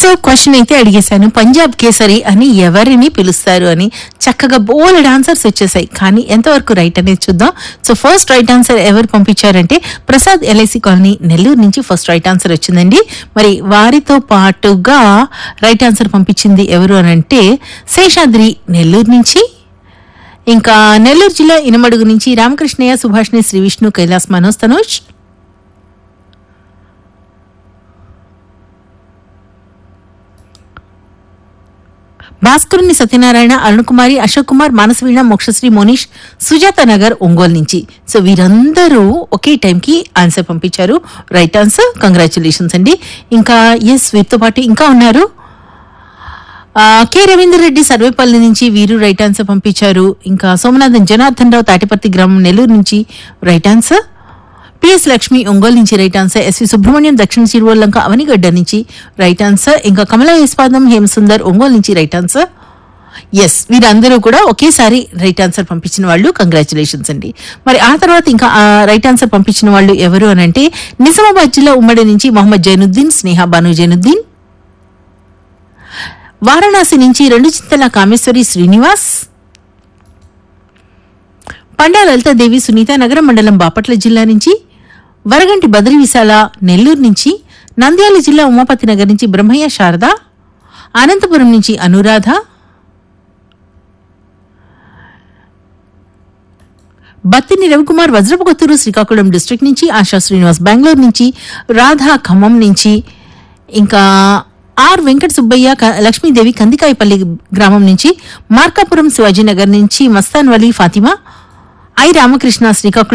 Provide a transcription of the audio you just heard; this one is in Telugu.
సో క్వశ్చన్ అయితే అడిగేశాను పంజాబ్ కేసరి అని ఎవరిని పిలుస్తారు అని చక్కగా బోలెడ్ ఆన్సర్స్ వచ్చేసాయి కానీ ఎంతవరకు రైట్ అనేది చూద్దాం సో ఫస్ట్ రైట్ ఆన్సర్ ఎవరు పంపించారంటే ప్రసాద్ ఎల్ఐసి కాలనీ నెల్లూరు నుంచి ఫస్ట్ రైట్ ఆన్సర్ వచ్చిందండి మరి వారితో పాటుగా రైట్ ఆన్సర్ పంపించింది ఎవరు అని అంటే శేషాద్రి నెల్లూరు నుంచి ఇంకా నెల్లూరు జిల్లా ఇనమడుగు నుంచి రామకృష్ణయ్య సుభాష్ని శ్రీ విష్ణు కైలాస్ మనోజ్ తనోజ్ భాస్కరుని సత్యనారాయణ అరుణ్ కుమారి అశోక్ కుమార్ మానసవీణ మోక్షశ్రీ మోనిష్ సుజాత నగర్ ఒంగోలు నుంచి సో వీరందరూ ఒకే టైంకి ఆన్సర్ పంపించారు రైట్ ఆన్సర్ కంగ్రాచులేషన్స్ అండి ఇంకా ఎస్ వీరితో పాటు ఇంకా ఉన్నారు ఆ, కె రవీందర్ రెడ్డి సర్వేపల్లి నుంచి వీరు రైట్ ఆన్సర్ పంపించారు ఇంకా సోమనాథన్ జనార్దన్ రావు తాటిపర్తి గ్రామం నెల్లూరు నుంచి right answer P S Lakshmi Ongole నుంచి రైట్ ఆన్సర్ ఎస్వి సుబ్రహ్మణ్యం దక్షిణ సిరివల్లంక అవనిగడ్డ నుంచి రైట్ ఆన్సర్ ఇంకా కమల యశ్పాదం హేమసుందర్ ఒంగోలు నుంచి రైట్ ఆన్సర్ ఎస్ వీరందరూ కూడా ఒకేసారి రైట్ ఆన్సర్ పంపించిన వాళ్ళు కంగ్రాచులేషన్స్ అండి మరి ఆ తర్వాత ఇంకా రైట్ ఆన్సర్ పంపించిన వాళ్ళు ఎవరు అని అంటే నిజామాబాద్ జిల్లా ఉమ్మడి నుంచి మొహమ్మద్ జైనుద్దీన్ స్నేహ బాను జైనుద్దీన్ వారణాసి నుంచి రెండు చింతల కామేశ్వరి శ్రీనివాస్ పండా లలితాదేవి సునీత నగరం మండలం బాపట్ల జిల్లా నుంచి వరగంటి బద్రి విశాల నెల్లూరు నుంచి నంద్యాల జిల్లా ఉమాపతి నగర్ నుంచి బ్రహ్మయ్య శారద అనంతపురం నుంచి అనురాధ బత్తిని రవికుమార్ వజ్రపుకొత్తూరు శ్రీకాకుళం డిస్ట్రిక్ట్ నుంచి ఆశా శ్రీనివాస్ బెంగళూరు నుంచి రాధా ఖమ్మం నుంచి ఇంకా ఆర్ వెంకట సుబ్బయ్య క- లక్ష్మీదేవి కందికాయపల్లి గ్రామం నుంచి మార్కాపురం శివాజీనగర్ నుంచి మస్తాన్ వలీ ఫాతిమా ఐ రామకృష్ణ శ్రీకాకుళం